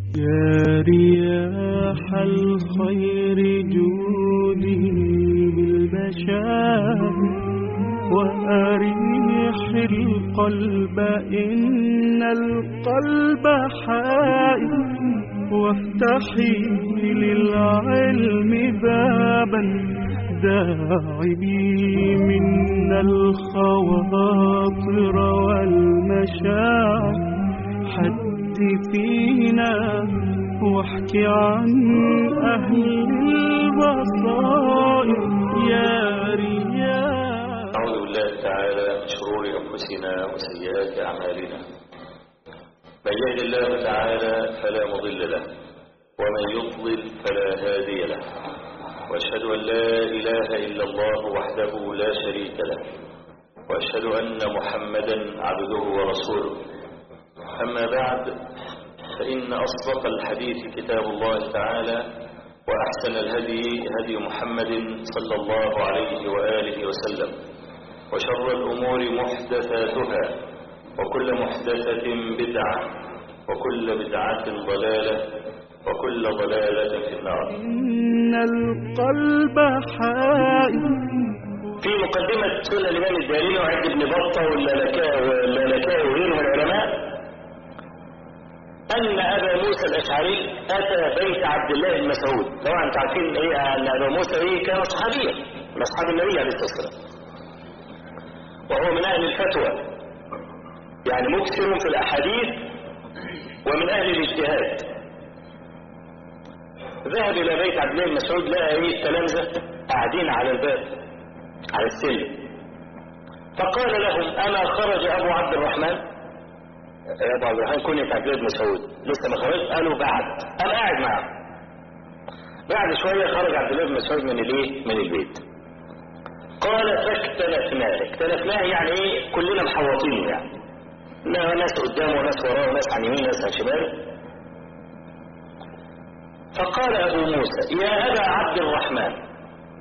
يا رياح الخير جودي بالبشائر وأريح القلب إن القلب حائر وافتحي للعلم بابا داعبي من الخواطر والمشاعر حدثينا واحكي عن أهل البصائر يا رياح أعوذ بالله تعالى من شرور أنفسنا وسيئات أعمالنا من يهد الله تعالى فلا مضل له ومن يضلل فلا هادي له وأشهد أن لا إله إلا الله وحده لا شريك له وأشهد أن محمدا عبده ورسوله أما بعد فإن أصدق الحديث كتاب الله تعالى وأحسن الهدي هدي محمد صلى الله عليه وآله وسلم وشر الأمور محدثاتها وكل محدثة بدعة وكل بدعة ضلالة وكل ضلالة في النار إن القلب حائر في مقدمة سنة الإمام الدارمي وعند ابن بطة واللالكاء وغيره من العلماء أن أبا موسى الأشعري أتى بيت عبد الله بن مسعود طبعا أنتم عارفين إيه أن أبا موسى إيه كان صحابيا من أصحاب النبي عليه الصلاة والسلام وهو من أهل الفتوى يعني مكثر في الأحاديث ومن أهل الاجتهاد ذهب إلى بيت عبد الله بن مسعود لقى إيه التلامذة قاعدين على الباب على السلم فقال لهم أما خرج أبو عبد الرحمن يا أبو عبد الرحمن كنت عبد الله بن مسعود لسه ما خرج قالوا بعد أنا قاعد معه بعد شوية خرج عبد الله بن مسعود من الايه من البيت قال فاختلفناه اختلفناه يعني ايه كلنا محوطين يعني لا ناس قدامه وناس وراه وناس عن يمين وناس عن شمال فقال أبو موسى يا أبا عبد الرحمن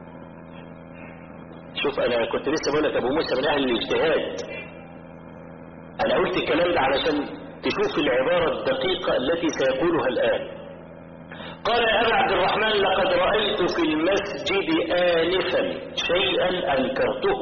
شوف أنا كنت لسه بقول لك أبو موسى من أهل الاجتهاد أنا قلت الكلام ده علشان تشوف العبارة الدقيقة التي سيقولها الآن قال يا أبا عبد الرحمن لقد رأيت في المسجد آنفا شيئا أنكرته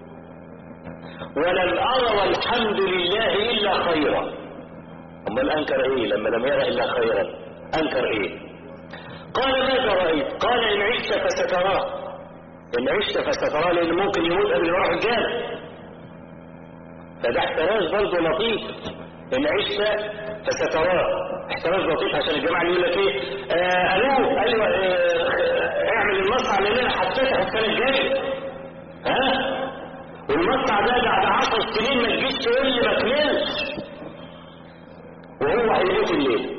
ولم أرى والحمد لله إلا خيرا أمال أنكر إيه لما لم يرى إلا خيرا أنكر إيه قال ماذا رأيت قال إن عشت فستراه إن عشت فستراه لأن ممكن يموت قبل يروح الجنة فده احتراز برضه لطيف إن عشت فستراه احتراز لطيف عشان الجماعة اللي يقول لك إيه آه ألو أيوة آه اعمل المصنع اللي أنا هتفتح السنة الجاية ها والمصنع ده بعد عشر سنين ما تجيش تقول لي ما كملش وهو هيموت الليل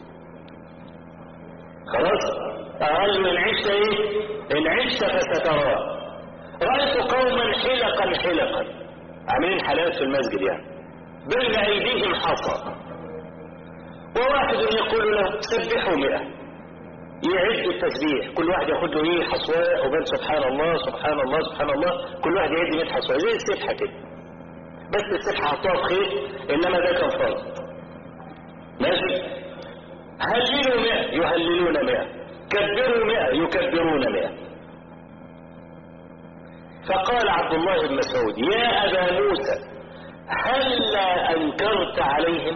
خلاص قال من عشت ايه ان عشت فستراه رأيت قوما حلقا حلقا عاملين حلقات في المسجد يعني بين ايديهم حصى وواحد يقول له سبحوا مئة يعد التسبيح كل واحد ياخد له ايه حصواء وبين سبحان الله سبحان الله سبحان الله كل واحد يعد 100 حصواء زي السبحه كده بس السبحه حطوها في خيط انما ده كان فرض ماشي هللوا 100 يهللون 100 كبروا 100 يكبرون 100 فقال عبد الله بن مسعود يا ابا موسى هلا انكرت عليهم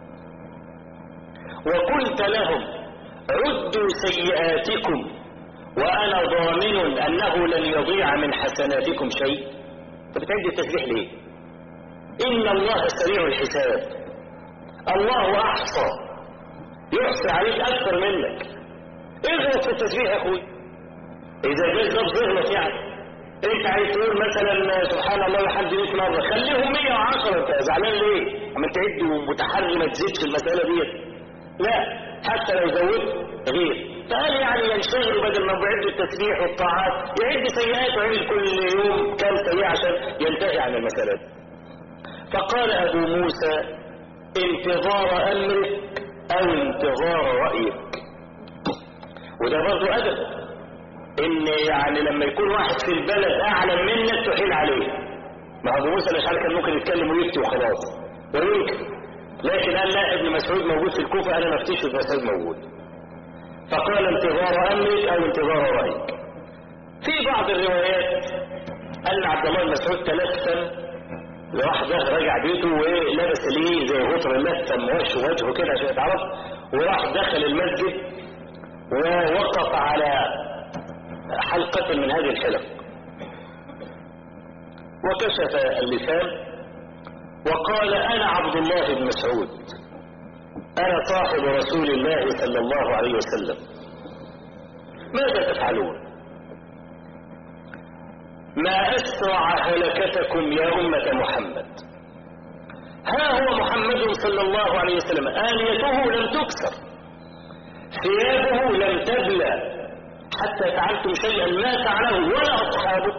وقلت لهم عدوا سيئاتكم وأنا ضامن أنه لن يضيع من حسناتكم شيء أنت بتعد التسبيح ليه إن الله سريع الحساب الله أحصى يحصي عليك أكثر منك اغلط في التسبيح يا أخوي إذا جاز لفظ اغلط يعني انت عايز تقول مثلا سبحان الله لحد 100 مره خليهم 110 انت زعلان ليه؟ اما تعد ومتحري ما تزيدش المساله ديت لا حتى لو زودت غير فقال يعني ينشغل بدل ما بيعد التسبيح والطاعات يعد سيئات ويعمل كل يوم كام سيئة عشان ينتهي عن المسألة فقال أبو موسى انتظار أمرك أو انتظار رأيك وده برضه أدب إن يعني لما يكون واحد في البلد أعلم منك تحيل عليه ما أبو موسى الأشعري كان ممكن يتكلم ويفتي وخلاص ويمكن لكن قال لا ابن مسعود موجود في الكوفة أنا مفتيش ابن مسعود موجود فقال انتظار أمرك أو انتظار رأيك في بعض الروايات أن عبد الله بن مسعود تلثم لوحده رجع بيته ولبس ليه زي غطر اللثم وش وجهه كده عشان يتعرف وراح دخل المسجد ووقف على حلقة من هذه الحلق وكشف اللسان وقال أنا عبد الله بن مسعود أنا صاحب رسول الله صلى الله عليه وسلم ماذا تفعلون ما أسرع هلكتكم يا أمة محمد ها هو محمد صلى الله عليه وسلم آنيته لم تكسر ثيابه لم تبلى حتى فعلتم شيئا ما فعله ولا أصحابه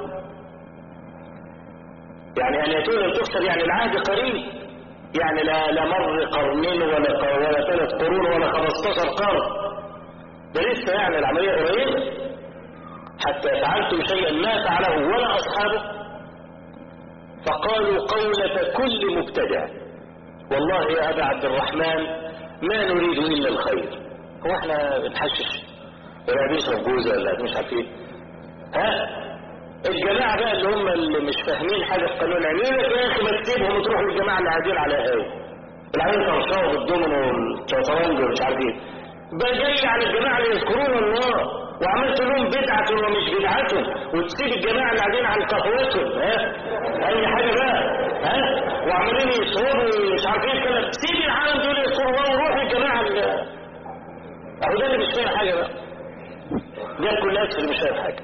يعني آنيته لم تكسر يعني العهد قريب يعني لا لا مر قرنين ولا ولا ثلاث قرون ولا 15 قرن ده لسه يعني العملية قريبة حتى فعلتم شيئا ما فعله ولا أصحابه فقالوا قولة كل مبتدع والله يا أبا عبد الرحمن ما نريد إلا الخير هو احنا بنحشش ولا بيشرب جوزة ولا مش عارفين ها الجماعة بقى اللي هم اللي مش فاهمين حاجة في قانون يعني يقول لك يا أخي ما تسيبهم وتروح للجماعة اللي قاعدين على هاوي العيال طرشاه بالدومينو والشطرنج ومش عارف ايه بقى جاي على الجماعة اللي يذكرون الله وعملت لهم بدعة ومش بدعتهم وتسيب الجماعة اللي قاعدين على قهوتهم ها اي حاجة بقى ها وعمالين يصوروا مش عارفين الكلام سيب العالم دول يذكروا الله وروح للجماعة اللي اهو ده اللي مش فاهم حاجة بقى ده كل الناس اللي مش فاهم حاجة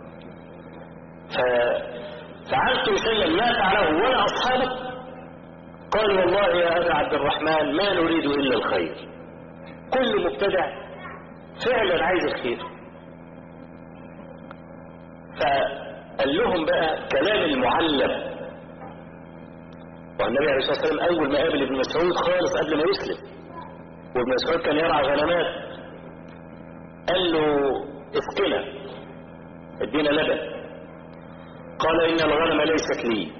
ففعلت شيئا ما فعله ولا أصحابه قال والله يا أبا عبد الرحمن ما نريد إلا الخير كل مبتدع فعلا عايز الخير فقال لهم بقى كلام المعلم والنبي عليه الصلاة والسلام أول ما قابل ابن مسعود خالص قبل ما يسلم وابن مسعود كان يرعى غنمات قال له اسقنا ادينا لبن قال إن الغنم ليست لي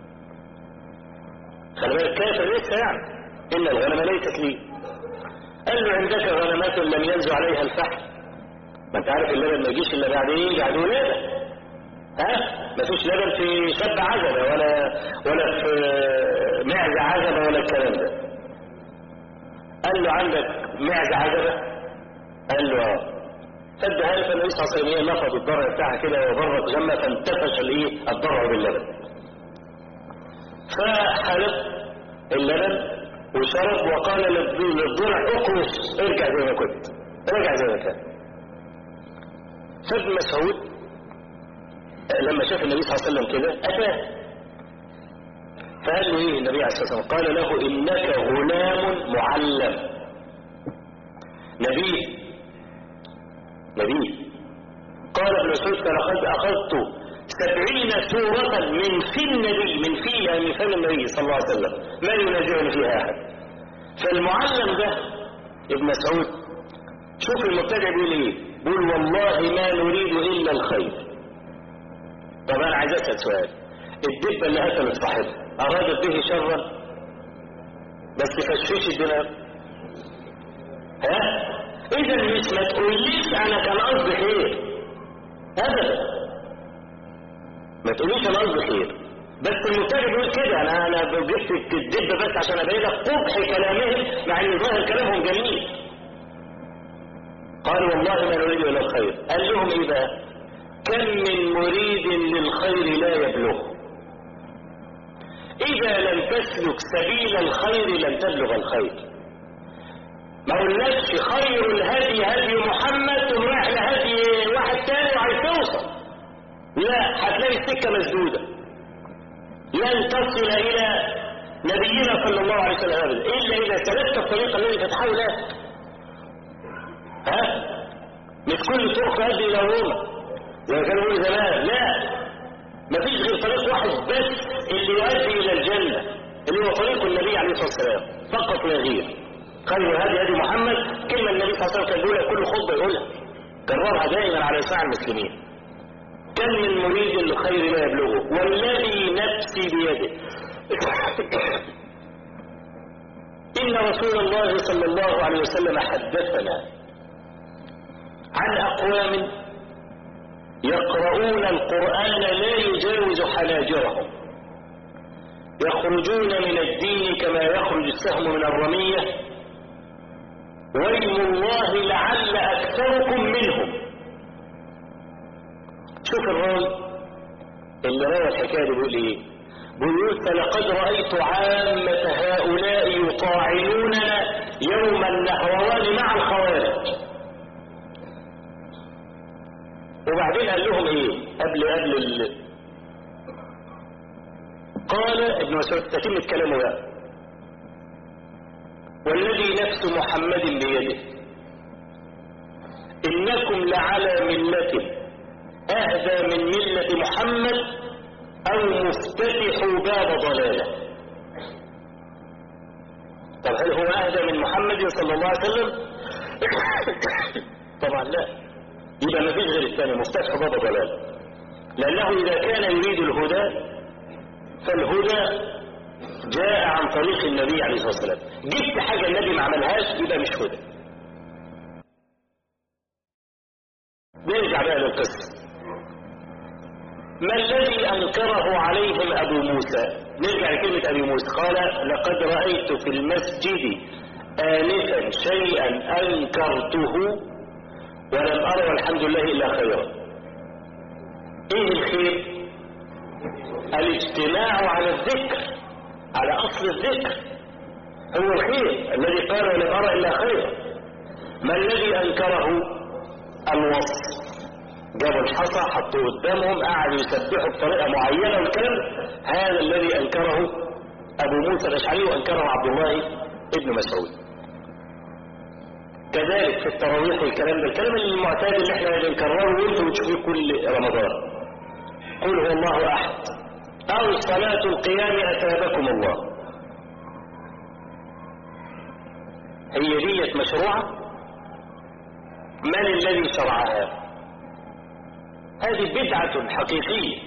خلي بالك كافر لسه يعني إن الغنم ليست لي قال له عندك غنمات لم ينزل عليها الفحل ما انت عارف اللبن ما يجيش الا بعد ايه بعد ولاده ها ما فيش لبن في شب عزبه ولا ولا في معزه عزبه ولا الكلام ده قال له عندك معزه عزبه قال له اه فادها له فالنبي صلى الله عليه وسلم نفض الضرع بتاعها كده وبرك جنبها فانتفش الايه الضرع باللبن فحلب اللبن وشرب وقال للضرع اقرص ارجع زي ما كنت ارجع زي ما كان فابن مسعود لما شاف النبي صلى الله عليه وسلم كده اتاه فقال له ايه النبي عليه الصلاه والسلام قال له انك غلام معلم نبي نبي قال ابن مسعود فلقد اخذت سبعين سورة من في النبي من فيها من فم النبي صلى الله عليه وسلم ما ينازعني فيها أحد فالمعلم ده ابن مسعود شوف المبتدع بيقول ايه بيقول والله ما نريد إلا الخير طب أنا عايز أسأل سؤال الدبة اللي قتلت صاحبها أرادت به شرا بس فشفش الدماغ ها إذا مش ما تقوليش أنا كان قصدي خير أبدا ما تقوليش انا قصدي خير بس المبتدئ بيقول كده انا انا جبت الدب بس عشان ابين لك قبح كلامهم مع ان ظاهر كلامهم جميل قال والله ما نريد الا الخير قال لهم ايه بقى كم من مريد للخير لا يبلغ اذا لم تسلك سبيل الخير لن تبلغ الخير ما قلناش خير الهدي هدي محمد ثم رايح لهدي واحد تاني وعايز توصل لا هتلاقي السكة مسدودة لن تصل إلى نبينا صلى الله عليه وسلم أبدا إلا إذا سلكت الطريق الذي فتحه لك ها مش كل طرق يؤدي إلى روما زي ما كانوا يقولوا زمان لا مفيش غير طريق واحد بس اللي يؤدي إلى الجنة اللي هو طريق النبي عليه الصلاة والسلام فقط لا غير خير هذه هدي محمد كلمة النبي صلى الله عليه وسلم كان بيقولها كل خطبة يقولها كررها دائما على لسان المسلمين كم من مريد للخير لا يبلغه والذي نفسي بيده إن رسول الله صلى الله عليه وسلم حدثنا عن أقوام يقرؤون القرآن لا يجاوز حناجرهم يخرجون من الدين كما يخرج السهم من الرمية ويم الله لعل أكثركم منهم شوف الراوي اللي روى الحكاية دي بيقول ايه بيقول فلقد رأيت عامة هؤلاء يطاعنوننا يوم النهروان مع الخوارج وبعدين قال لهم ايه قبل قبل ال... قال ابن مسعود تتم كلامه بقى والذي نفس محمد بيده انكم لعلى مله اهدى من مله محمد او مفتتح باب ضلاله طب هل هو اهدى من محمد صلى الله عليه وسلم طبعا لا يبقى ما فيش غير الثاني مفتتح باب ضلال لانه اذا كان يريد الهدى فالهدى جاء عن طريق النبي عليه الصلاه والسلام جبت حاجه النبي ما عملهاش يبقى مش هدى نرجع بقى للقصه ما الذي أنكره عليهم أبو موسى نرجع لكلمة أبي موسى قال لقد رأيت في المسجد آنفا شيئا أنكرته ولم أرى والحمد لله إلا خيرا إيه الخير الاجتماع على الذكر على أصل الذكر هو الخير الذي قال ولم أرى إلا خيرا ما الذي أنكره الوصف جابوا الحصى حطوه قدامهم قعدوا يسبحوا بطريقه معينه والكلام هذا الذي انكره ابو موسى الاشعري وانكره عبد الله ابن مسعود كذلك في التراويح والكلام ده الكلام المعتاد اللي احنا بنكرره وانتم بتشوفوه كل رمضان قل هو الله احد او صلاه القيام اثابكم الله هي ديت مشروعه من الذي شرعها هذه بدعة حقيقية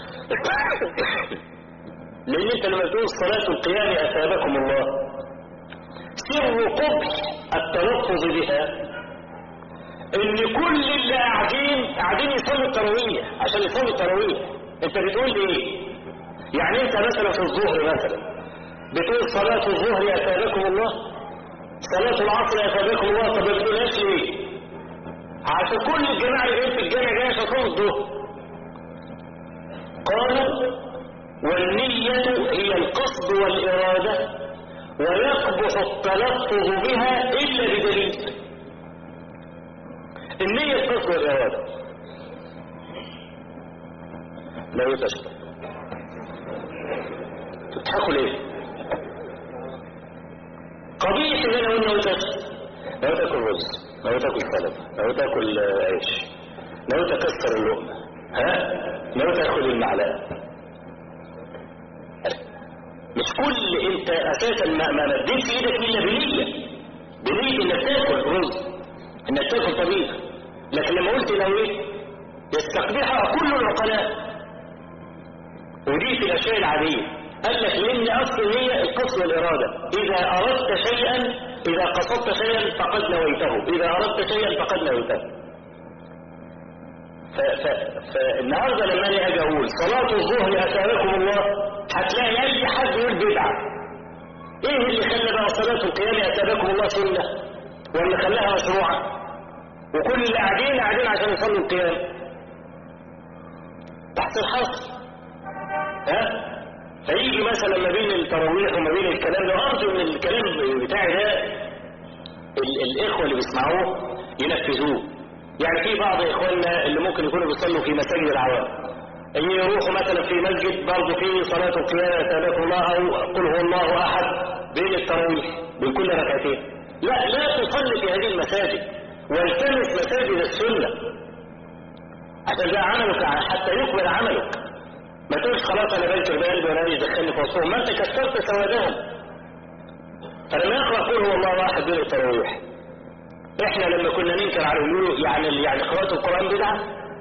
لأن أنت لما تقول صلاة القيام أثابكم الله سر قبح التلفظ بها إن كل اللي قاعدين قاعدين يصلوا التراويح عشان يصلوا التراويح أنت بتقول إيه؟ يعني أنت مثلا في الظهر مثلا بتقول صلاة الظهر أثابكم الله صلاة العصر أثابكم الله طب ما بتقولهاش ليه؟ عشان كل الجماعة اللي جايين في الجامع جاي عشان صلاة الظهر قالوا والنية هي القصد والإرادة ويقبح التلفظ بها إلا بدليل النية القصد والإرادة لا يتشبه تضحكوا ليه قبيح ان انا قلنا وتشبه لو تاكل رز لو تاكل سلطه لو تاكل عيش لو تكسر اللقمه ها لو تاخد المعلقه مش كل انت اساسا ما ما مديتش ايدك الا بنيه بنيه انك تاكل رز انك تاكل طبيخ لكن لما قلت لو ايه يستقبحها كل العقلاء ودي في الاشياء العاديه قال لك لان اصل هي القصد والاراده اذا اردت شيئا اذا قصدت شيئا فقد نويته اذا اردت شيئا فقد نويته فالنهارده لما انا اجي اقول صلاه الظهر اثابكم الله هتلاقي اي حد يقول بدعه ايه اللي خلى بقى صلاه القيام اثابكم الله سنه ولا خلاها مشروعه وكل اللي قاعدين قاعدين عشان يصلوا القيام تحت الحصر ها فيجي مثلا ما بين التراويح وما بين الكلام ده وارجو ان الكلام بتاعي ده ال الاخوه اللي بيسمعوه ينفذوه يعني في بعض اخواننا اللي ممكن يكونوا بيصلوا في مساجد العوام يروحوا مثلا في مسجد برضه في صلاه القيام ثلاث الله او قل هو الله احد بين التراويح بين كل ركعتين لا لا تصلي في هذه المساجد والتمس مساجد السنه عشان ده عملك حتى يكمل عملك ما تقولش خلاص انا بنكر بقلبي وانا مش دخلني في وسطهم ما انت كسرت سوادهم فلما يقرا قول هو الله واحد بين التراويح احنا لما كنا ننكر على الولو يعني يعني قراءة القرآن بدعة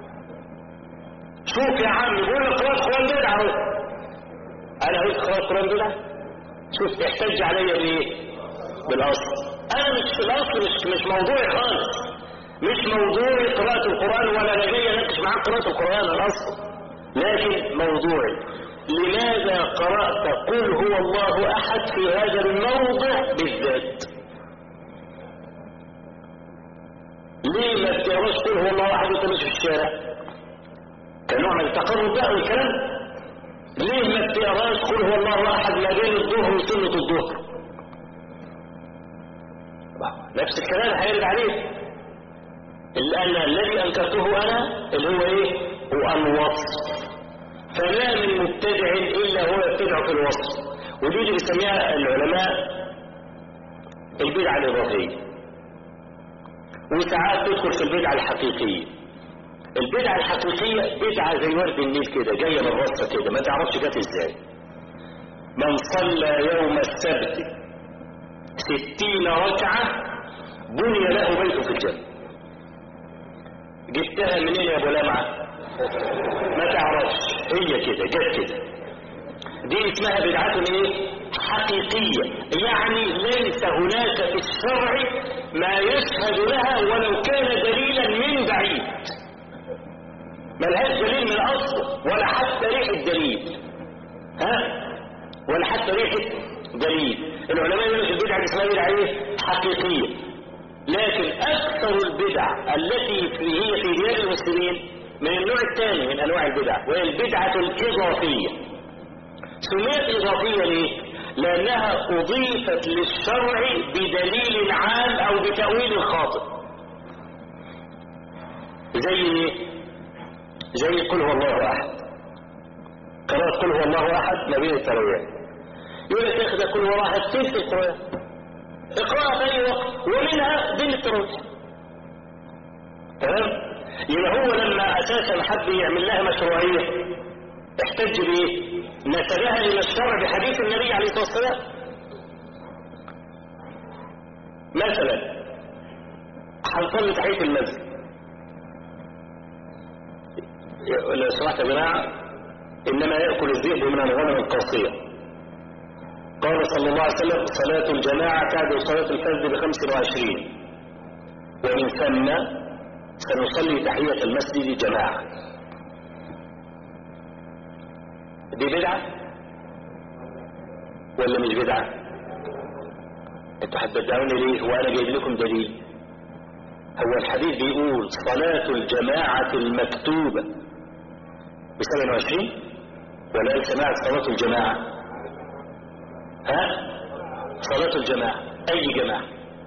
شوف يا عم بيقول لك قراءة القرآن بدعة اهو انا قلت قراءة القرآن بدعة شوف احتج عليا بايه بالاصل انا مش في الاصل مش مش موضوعي خالص مش موضوعي قراءة القرآن ولا انا جاي اناقش معاك قراءة القرآن الاصل لكن موضوعي لماذا قرأت قل هو الله احد في هذا الموضع بالذات ليه ما بتقراش قل هو الله احد وانت ماشي في الشارع كنوع من التقرب بقى والكلام ليه ما بتقراش قل هو الله احد ما بين الظهر وسنة الظهر نفس الكلام هيرد عليه لأن الذي أنكرته أنا اللي هو إيه هو الوصف فما من مبتدع إلا هو يبتدع في الوصف ودي اللي بيسميها العلماء البدعة الإضافية وساعات تدخل في البدعة الحقيقية البدعة الحقيقية بدعة زي ورد النيل كده جاية من راسها كده ما تعرفش جت ازاي من صلى يوم السبت ستين ركعة بني له بيت في الجنة جبتها منين يا ابو لمعة ما تعرفش هي كده جت كده دي اسمها بدعة ايه حقيقية يعني ليس هناك في الشرع ما يشهد لها ولو كان دليلا من بعيد ملهاش دليل من اصله ولا حتى ريحة دليل ها ولا حتى ريحة دليل العلماء يقولوا في البدعة اسمها بدعة ايه حقيقية لكن اكثر البدع التي في هي في ديار المسلمين من النوع الثاني من انواع البدع وهي البدعة الاضافية سميت اضافية ليه لانها اضيفت للشرع بدليل عام او بتأويل خاطئ زي ايه زي قل هو الله احد قراءة قل هو الله احد ما بين التراويح يقول لك يا اخي ده قل هو الله احد فين في القرآن اقرأها في اي وقت ومنها بين التراويح تمام يبقى هو لما اساسا حب يعمل لها مشروعية احتج بايه نسبها الى الشرع بحديث النبي عليه الصلاة والسلام مثلا هنصلي تحية المسجد لو سمحت يا جماعة إنما يأكل الذئب من الغنم القاسية قال صلى الله عليه وسلم صلاة الجماعة تعدل صلاة الفجر بخمس وعشرين ومن ثم سنصلي تحية المسجد جماعة دي بدعة ولا مش بدعة انتوا هتبدعوني ليه وانا جايب لكم دليل هو الحديث بيقول صلاة الجماعة المكتوبة ب 27 ولا قال سماعة صلاة الجماعة ها صلاة الجماعة أي جماعة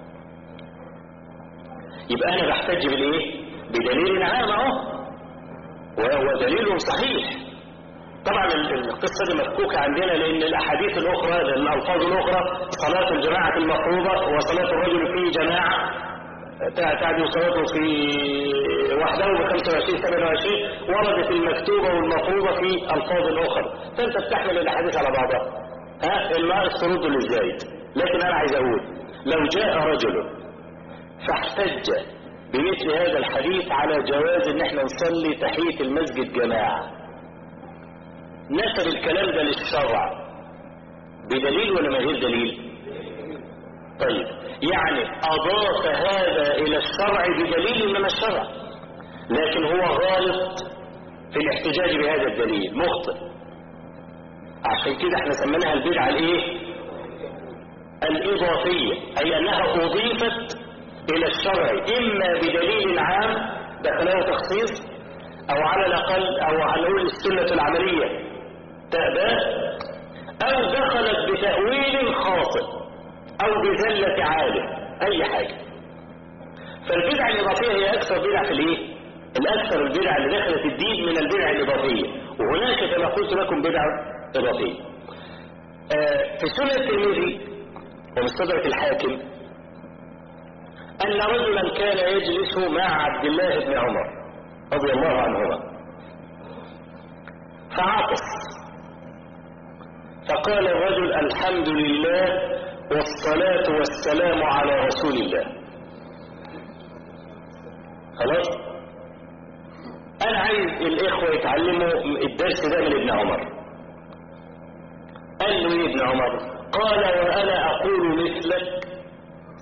يبقى أنا بحتج بالإيه بدليل عام أهو وهو دليل صحيح طبعا القصة دي مفكوكة عندنا لأن الأحاديث الأخرى الألفاظ الأخرى صلاة الجماعة المفروضة وصلاة الرجل في جماعة تعدي صلاته في وحده ب 25 27 وردت المكتوبة والمفروضة في ألفاظ أخرى فأنت بتحمل الأحاديث على بعضها ها الناقص ترد للزايد لكن أنا عايز أقول لو جاء رجل فاحتج بمثل هذا الحديث على جواز ان احنا نصلي تحية المسجد جماعة نسب الكلام ده للشرع بدليل ولا ما غير دليل طيب يعني اضاف هذا الى الشرع بدليل من الشرع لكن هو غالط في الاحتجاج بهذا الدليل مخطئ عشان كده احنا سميناها البدعة الايه الاضافية اي انها اضيفت الى الشرع اما بدليل عام دخله تخصيص او على الاقل او هنقول السنة العملية تأباه او دخلت بتأويل خاطئ او بزلة عالم اي حاجة فالبدع الاضافية هي اكثر بدع في الايه الاكثر البدع اللي دخلت الدين من البدع الاضافية وهناك كما قلت لكم بدع اضافية آه في سنة الترمذي ومستدرك الحاكم ان رجلا كان يجلس مع عبد الله بن عمر رضي الله عنهما فعطس فقال الرجل الحمد لله والصلاة والسلام على رسول الله خلاص انا عايز الاخوة يتعلموا الدرس ده من ابن عمر قال له ايه ابن عمر قال وانا اقول مثلك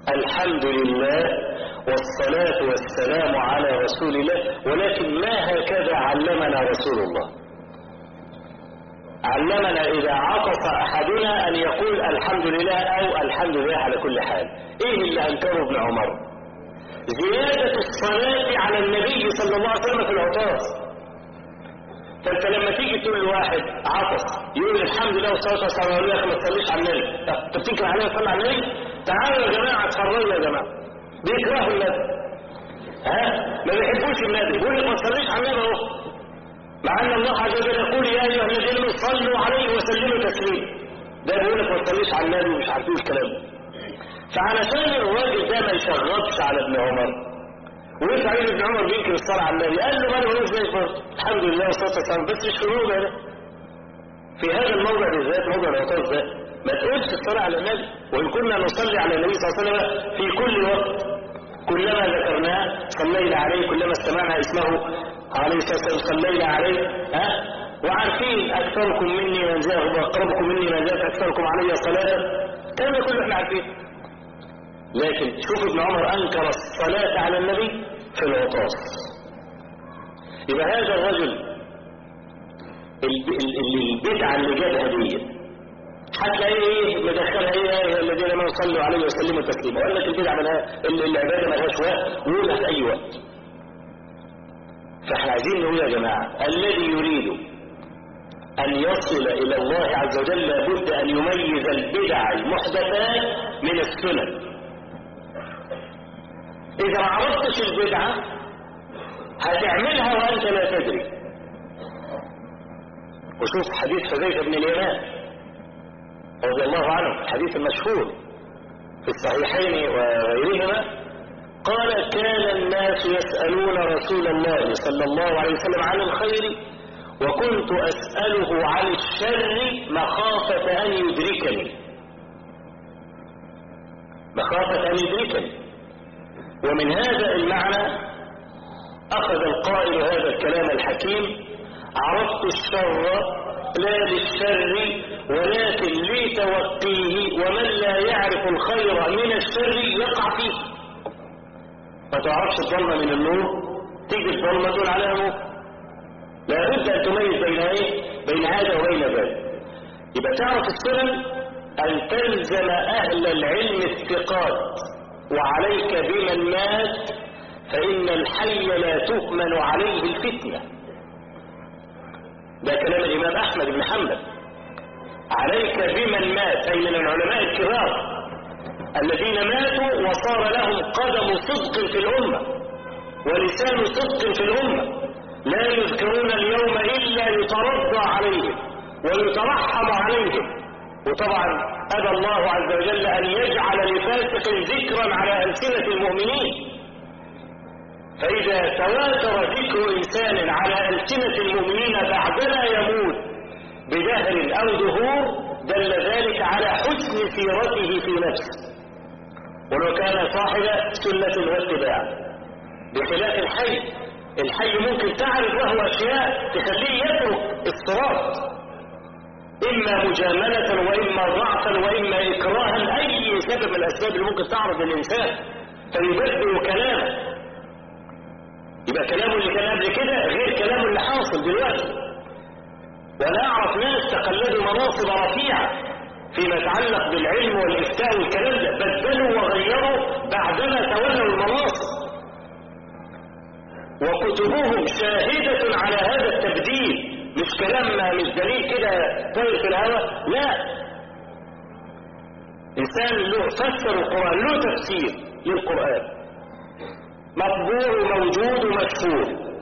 الحمد لله والصلاة والسلام على رسول الله ولكن ما هكذا علمنا رسول الله علمنا إذا عطس أحدنا أن يقول الحمد لله أو الحمد لله على كل حال إيه اللي أنكره ابن عمر زيادة الصلاة على النبي صلى الله عليه وسلم في العطاس فانت لما تيجي تقول لواحد عطس يقول الحمد لله والصلاه والسلام على النبي ما تصليش على النبي طب انت بتنكر عليه وصلي على النبي تعالوا يا جماعه اتفرجوا يا جماعه بيكرهوا النبي ها ما بيحبوش النبي بيقول لك ما تصليش على النبي اهو مع ان الله عز وجل يقول يا ايها الذين امنوا صلوا عليه وسلموا تسليما ده بيقول لك ما تصليش على النبي ومش عارف ايه الكلام ده فعلشان الراجل ده ما يشغبش على ابن عمر ويرجع يقول ابن عمر بينكر الصلاة على النبي قال له ما انا زي الفرد الحمد لله والصلاة والسلام بس مش في الموضع ده في هذا الموضع بالذات موضع العطاس ده ما تقولش الصلاة على النبي وإن كنا نصلي على النبي صلى الله عليه وسلم في كل وقت كلما ذكرناه صلينا عليه كلما استمعنا اسمه عليه الصلاة والسلام صلينا عليه ها وعارفين أكثركم مني منزاه وأقربكم مني منزاه أكثركم علي صلاة الكلام ده كله احنا عارفين لكن شوف ابن عمر أنكر الصلاة على النبي في العطاس يبقى هذا الرجل الب- ال- ال- البدعة اللي جابها دي هتلاقيه ايه مدخلها ايه يا ايها الذين امنوا صلوا عليه وسلموا تسليما وقال لك البدعة ملها ال- العبادة ملهاش وقت وقولها في اي وقت فاحنا عايزين نقول يا جماعة الذي يريد أن يصل إلى الله عز وجل لابد أن يميز البدع المحدثات من السنن إذا ما عرفتش البدعة هتعملها وأنت لا تدري وشوف حديث حذيفة بن اليمان رضي الله عنه الحديث المشهور في الصحيحين وغيرهما قال كان الناس يسألون رسول الله صلى الله عليه وسلم عن الخير وكنت أسأله عن الشر مخافة أن يدركني مخافة أن يدركني ومن هذا المعنى أخذ القائل هذا الكلام الحكيم عرفت الشر لا للشر ولكن لتوقيه ومن لا يعرف الخير من الشر يقع فيه ما تعرفش الظلمة من النور تيجي الظلمة تقول عليها نور لابد أن تميز بين ايه بين هذا وبين ذلك يبقى تعرف السنن أن تلزم أهل العلم الثقات وعليك بمن مات فإن الحي لا تؤمن عليه الفتنة ده كلام الإمام أحمد بن حنبل عليك بمن مات أي من العلماء الكبار الذين ماتوا وصار لهم قدم صدق في الأمة ولسان صدق في الأمة لا يذكرون اليوم إلا يترضى عليهم ويترحم عليهم وطبعا أبى الله عز وجل أن يجعل لفاسق ذكرا على ألسنة المؤمنين فإذا تواتر ذكر إنسان على ألسنة المؤمنين بعدما يموت بدهر أو دهور دل ذلك على حسن سيرته في نفسه ولو كان صاحب سنة واتباع بخلاف الحي الحي ممكن تعرف له أشياء تخليه يترك الصراط إما مجاملة وإما ضعفا وإما إكراها أي سبب من الأسباب اللي ممكن تعرض الإنسان فيبدل كلامه يبقى كلامه اللي كان قبل كده غير كلامه اللي حاصل دلوقتي ولا أعرف ناس تقلدوا مناصب رفيعة فيما يتعلق بالعلم والإفتاء والكلام ده بدلوا وغيروا بعدما تولوا المناصب وكتبهم شاهدة على هذا التبديل مش كلام مش دليل كده طاير في الهواء لا إنسان له فسر القرآن له تفسير للقرآن مطبوع وموجود ومشهور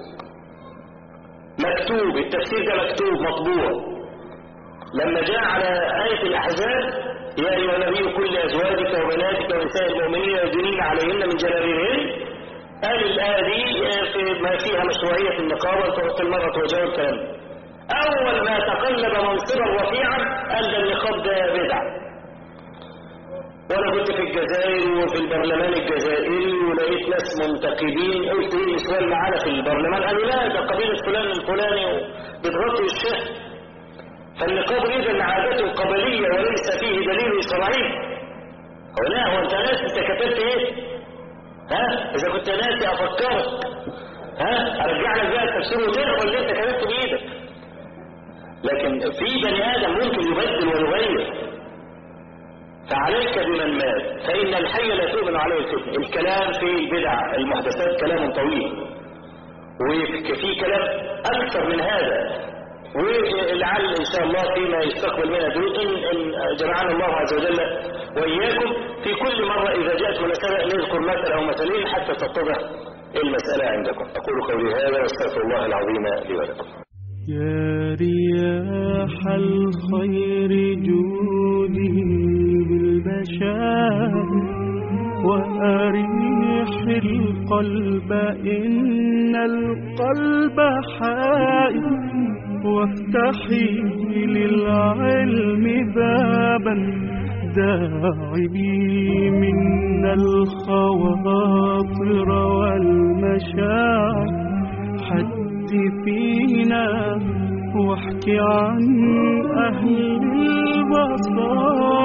مكتوب التفسير ده مكتوب مطبوع لما جاء على آية الأحزاب يا أيها النبي كل أزواجك وبناتك ونساء المؤمنين يدنين عليهن من جلابيبهن قال الآية دي في ما فيها مشروعية النقابة وتغطي المرأة وجهها الكلام ده. أول ما تقلب منصبا رفيعا قال ده النقاب ده بدعة وانا كنت في الجزائر وفي البرلمان الجزائري ولقيت ناس منتقدين قلت ايه سؤال معانا في البرلمان قالوا لا ده قبيلة فلان الفلاني بتغطي الشهر فالنقاب اذا عادة قبلية وليس فيه دليل شرعي هو لا هو انت ناسي انت كتبت ايه ها اذا كنت ناسي افكرك ها ارجع لك بقى التفسير وتقرا اللي انت كتبته بايدك لكن في بني ادم ممكن يبدل ويغير فعليك بمن مات فان الحي لا تؤمن عليه الفتن الكلام في البدع المحدثات كلام طويل وفي كلام اكثر من هذا ولعل ان شاء الله فيما يستقبل منا دروس ان ان جمعنا الله عز وجل واياكم في كل مره اذا جاءت مناسبه نذكر مساله او مثلين حتى تتضح المساله عندكم اقول قولي هذا واستغفر الله العظيم لي ولكم يا رياح الخير جودي بالبشائر وأريح القلب إن القلب حائر وافتحي للعلم بابا داعي من الخواطر والمشاعر حدثينا واحكي عن أهل البصائر